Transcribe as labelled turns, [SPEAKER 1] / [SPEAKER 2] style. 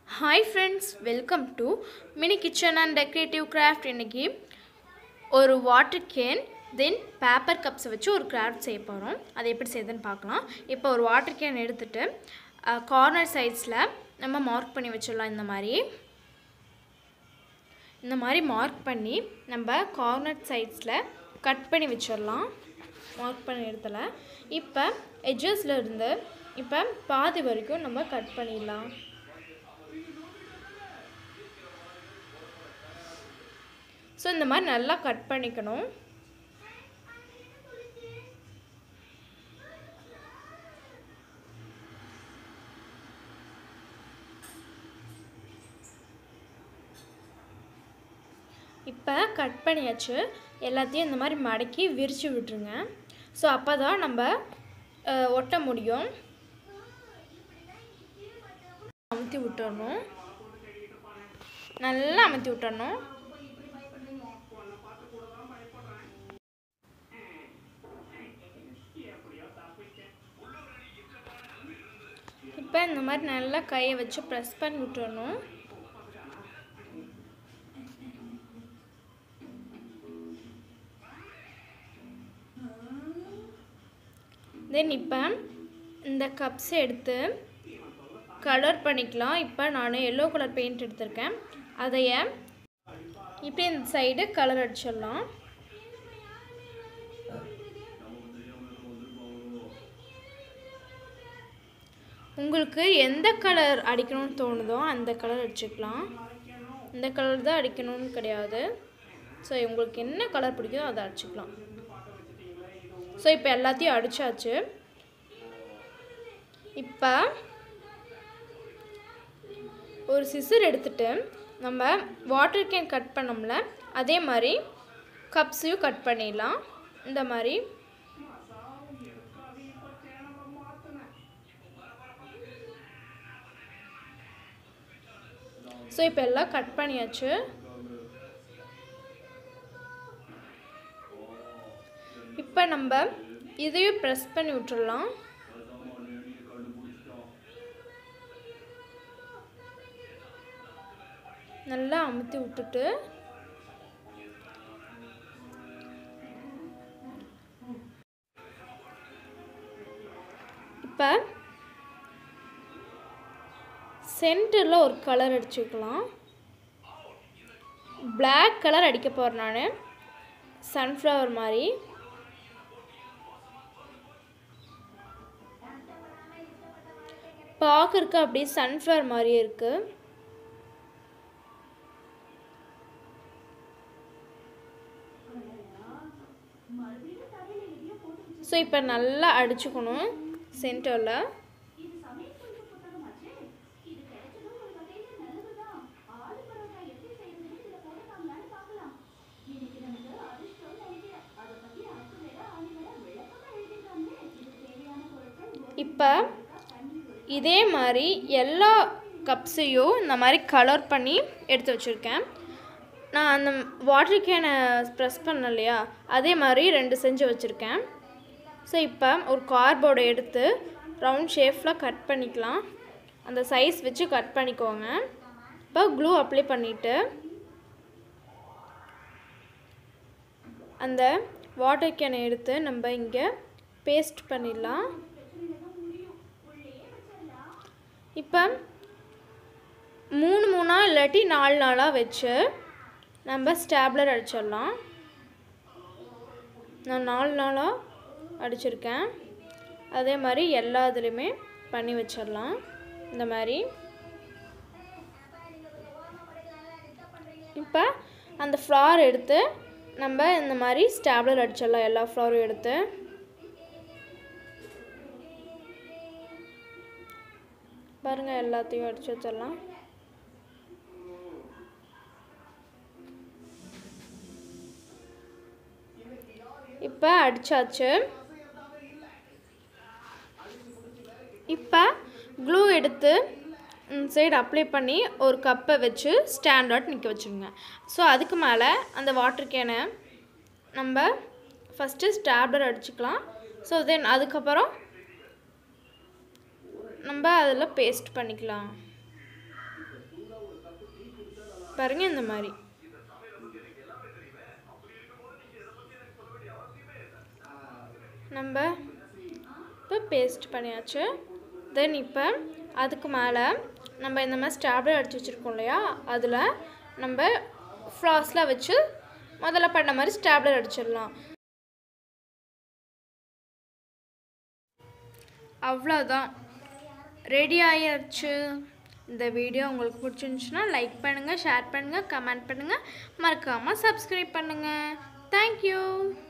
[SPEAKER 1] hi friends welcome to mini kitchen and decorative craft இன்னைக்கு ஒரு water can then paper கப்ஸை வச்சு ஒரு கிராஃப்ட் செய்ய போகிறோம் அதை எப்படி செய்யுதுன்னு பார்க்கலாம் இப்போ ஒரு வாட்டர் கேன் எடுத்துட்டு கார்னர் சைட்ஸில் நம்ம மார்க் பண்ணி வச்சிடலாம் இந்த மாதிரி இந்த மாதிரி மார்க் பண்ணி நம்ம கார்னர் சைட்ஸில் கட் பண்ணி வச்சிடலாம் மார்க் பண்ண இடத்துல இப்போ எட்ஜஸில் இருந்து இப்போ பாதி வரைக்கும் நம்ம கட் பண்ணிடலாம் ஸோ இந்த மாதிரி நல்லா கட் பண்ணிக்கணும் இப்போ கட் பண்ணியாச்சு எல்லாத்தையும் இந்த மாதிரி மடக்கி விரித்து விட்டுருங்க ஸோ அப்போ தான் நம்ம அஹ், ஒட்ட முடியும் அமுத்தி விட்டுறணும் நல்லா அமுத்தி விட்டுறணும் இப்போ இந்த மாதிரி நல்லா கையை வச்சு ப்ரெஸ் பண்ணி விட்டுறணும் தென் இப்போ இந்த கப்ஸ் எடுத்து கலர் பண்ணிக்கலாம் இப்போ நான் எல்லோ கலர் பெயிண்ட் எடுத்திருக்கேன் அதைய இப்படி இந்த சைடு கலர் அடிச்சிடலாம் உங்களுக்கு எந்த கலர் அடிக்கணும்னு தோணுதோ அந்த கலர் அடிச்சுக்கலாம் இந்த கலர் தான் அடிக்கணும்னு கிடையாது ஸோ உங்களுக்கு என்ன கலர் பிடிக்குதோ அதை அடிச்சுக்கலாம் ஸோ இப்போ எல்லாத்தையும் அடிச்சாச்சு இப்போ ஒரு சிசர் எடுத்துட்டு நம்ம வாட்டர் கேன் கட் பண்ணோம்ல அதே மாதிரி கப்ஸையும் கட் பண்ணிடலாம் இந்த மாதிரி ஸோ இப்போ எல்லாம் கட் பண்ணியாச்சு இப்போ நம்ம இதையும் ப்ரெஸ் பண்ணி விட்டுறலாம் நல்லா அமுத்தி விட்டுட்டு இப்போ சென்டரில் ஒரு கலர் அடிச்சுக்கலாம் Black கலர் அடிக்க போகிறேன் நான் சன்ஃப்ளவர் மாதிரி பார்க்கறக்கு அப்படியே சன்ஃப்ளவர் மாதிரியே இருக்குது ஸோ இப்போ நல்லா அடிச்சுக்கணும் சென்டரில் இப்போ இதே மாதிரி எல்லா கப்ஸையும் இந்த மாதிரி கலர் பண்ணி எடுத்து வச்சுருக்கேன் நான் அந்த வாட்டர் கேனை ப்ரெஸ் பண்ணேன் இல்லையா அதே மாதிரி ரெண்டு செஞ்சு வச்சுருக்கேன் ஸோ இப்போ ஒரு கார்போர்டை எடுத்து ரவுண்ட் ஷேப்பில் கட் பண்ணிக்கலாம் அந்த சைஸ் வச்சு கட் பண்ணிக்கோங்க இப்போ க்ளூ அப்ளை பண்ணிவிட்டு அந்த வாட்டர் கேனை எடுத்து நம்ம இங்கே பேஸ்ட் பண்ணிடலாம் இப்போ மூணு மூணாக இல்லாட்டி நாலு நாளாக வச்சு நம்ம ஸ்டாப்லர் அடிச்சிடலாம் நான் நாலு நாளாக அடிச்சிருக்கேன் அதே மாதிரி எல்லா இதுலேயுமே பண்ணி வச்சிடலாம் இந்த மாதிரி இப்போ அந்த ஃப்ளார் எடுத்து நம்ம இந்த மாதிரி ஸ்டாப்லர் அடிச்சிடலாம் எல்லா ஃப்ளாரும் எடுத்து பாருங்கள் எல்லாத்தையும் அடிச்சு வச்சிடலாம் இப்போ அடிச்சாச்சு இப்போ க்ளூ எடுத்து இந்த சைடு அப்ளை பண்ணி ஒரு கப்பை வச்சு ஸ்டாண்டர்ட் நிற்க வச்சுருங்க ஸோ அதுக்கு மேலே அந்த வாட்டர் கேனை நம்ம ஃபஸ்ட்டு ஸ்டாப்லர் அடிச்சுக்கலாம் ஸோ தென் அதுக்கப்புறம் நம்ம அதில் பேஸ்ட் பண்ணிக்கலாம் பாருங்கள் இந்த மாதிரி நம்ம இப்போ பேஸ்ட் பண்ணியாச்சு தென் இப்போ அதுக்கு மேலே நம்ம இந்த மாதிரி ஸ்டாப்லர் அடிச்சு வச்சுருக்கோம் இல்லையா அதில் நம்ம ஃப்ளாஸ்லாம் வச்சு முதல்ல பண்ண மாதிரி ஸ்டாப்லர் அடிச்சிடலாம் அவ்வளோதான் ரெடி ஆயாச்சு இந்த வீடியோ உங்களுக்கு பிடிச்சிருந்துச்சுன்னா லைக் பண்ணுங்கள் ஷேர் பண்ணுங்கள் கமெண்ட் பண்ணுங்கள் மறக்காமல் சப்ஸ்கிரைப் பண்ணுங்கள் தேங்க்யூ